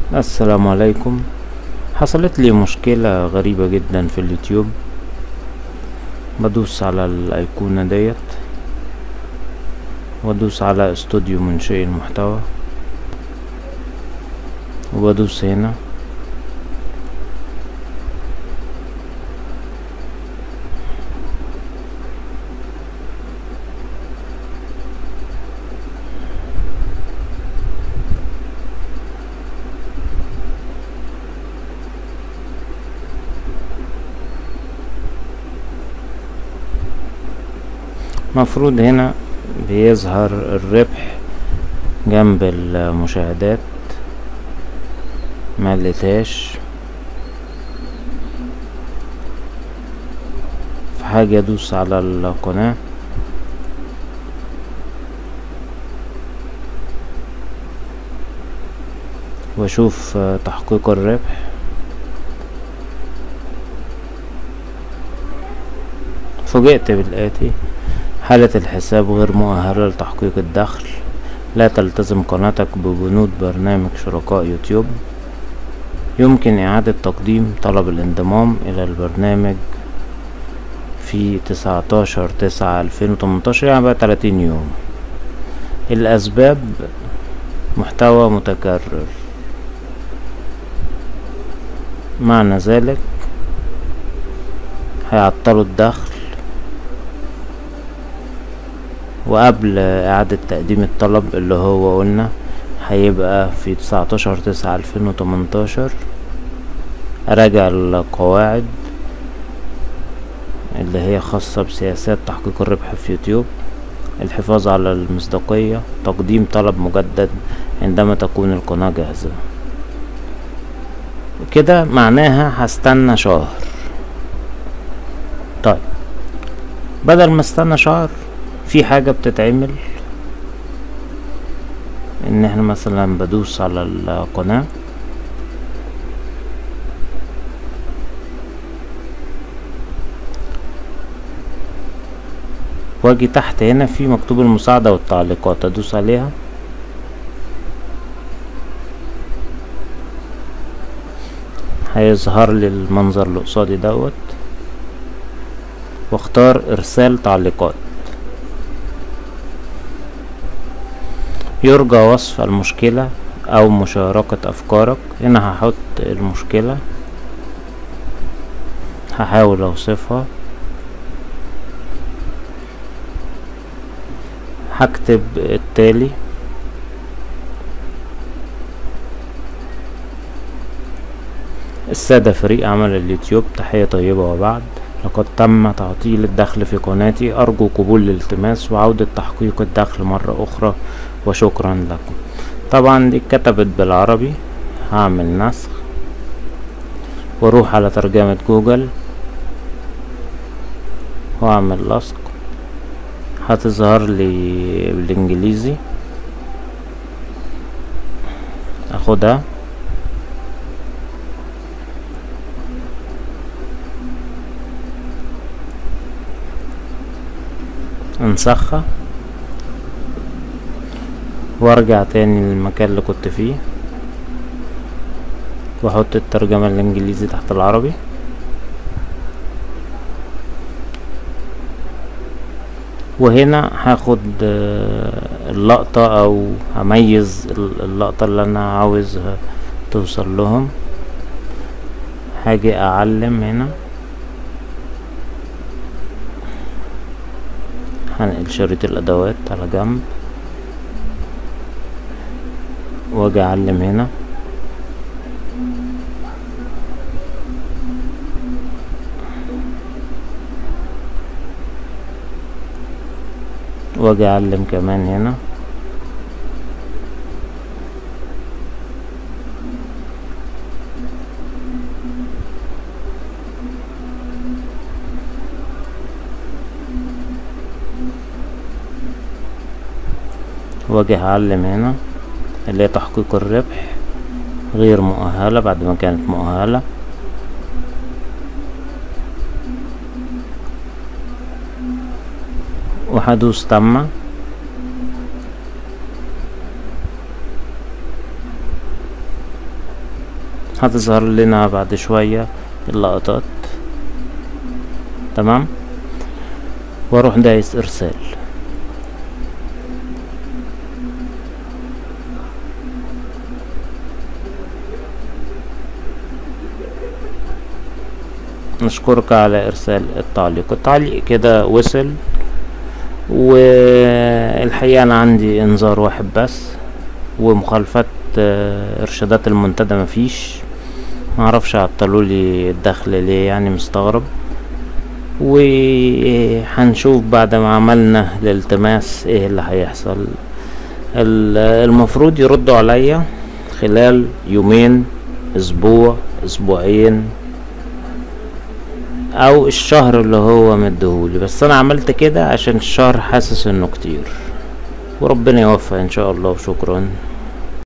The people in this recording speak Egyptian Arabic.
السلام عليكم حصلت لي مشكلة غريبة جدا في اليوتيوب بدوس على الايقونة ديت وادوس على استوديو منشئ المحتوى وبدوس هنا مفروض هنا بيظهر الربح جنب المشاهدات ما لقيتهاش في حاجة ادوس على القناة واشوف تحقيق الربح فوجئت بالآتي حالة الحساب غير مؤهلة لتحقيق الدخل لا تلتزم قناتك ببنود برنامج شركاء يوتيوب يمكن إعادة تقديم طلب الانضمام إلى البرنامج في تسعتاشر تسعة ألفين وتمنتاشر يعني بقى تلاتين يوم الأسباب محتوى متكرر معنى ذلك هيعطلوا الدخل وقبل إعادة تقديم الطلب اللي هو قلنا هيبقى في تسعتاشر تسعة ألفين وتمنتاشر أراجع القواعد اللي هي خاصة بسياسات تحقيق الربح في يوتيوب الحفاظ على المصداقية تقديم طلب مجدد عندما تكون القناة جاهزة كده معناها هستنى شهر طيب بدل ما استنى شهر في حاجة بتتعمل ان احنا مثلا بدوس على القناة واجي تحت هنا في مكتوب المساعدة والتعليقات ادوس عليها هيظهر لي المنظر اللي قصادي دوت واختار ارسال تعليقات يرجى وصف المشكلة او مشاركة افكارك هنا هحط المشكلة هحاول اوصفها هكتب التالي السادة فريق عمل اليوتيوب تحية طيبة وبعد لقد تم تعطيل الدخل في قناتي أرجو قبول الالتماس وعودة تحقيق الدخل مرة أخرى وشكرا لكم طبعا دي اتكتبت بالعربي هعمل نسخ واروح على ترجمة جوجل واعمل لصق هتظهر لي بالانجليزي اخدها انسخها وارجع تاني للمكان اللي كنت فيه واحط الترجمة الانجليزي تحت العربي وهنا هاخد اللقطة او هميز اللقطة اللي انا عاوزها توصل لهم هاجي اعلم هنا هنقل شريط الادوات على جنب واجي اعلم هنا واجي اعلم كمان هنا واجي اعلم هنا اللي هي تحقيق الربح غير مؤهلة بعد ما كانت مؤهلة وهدوس تم هتظهر لنا بعد شوية اللقطات تمام واروح دايس ارسال نشكرك على ارسال التعليق التعليق كده وصل والحقيقة انا عندي انذار واحد بس ومخالفات آه، ارشادات المنتدى مفيش معرفش عطلولي الدخل ليه يعني مستغرب وهنشوف بعد ما عملنا الالتماس ايه اللي هيحصل ال- المفروض يردوا عليا خلال يومين اسبوع اسبوعين او الشهر اللي هو مديهولي بس انا عملت كده عشان الشهر حاسس انه كتير وربنا يوفق ان شاء الله وشكرا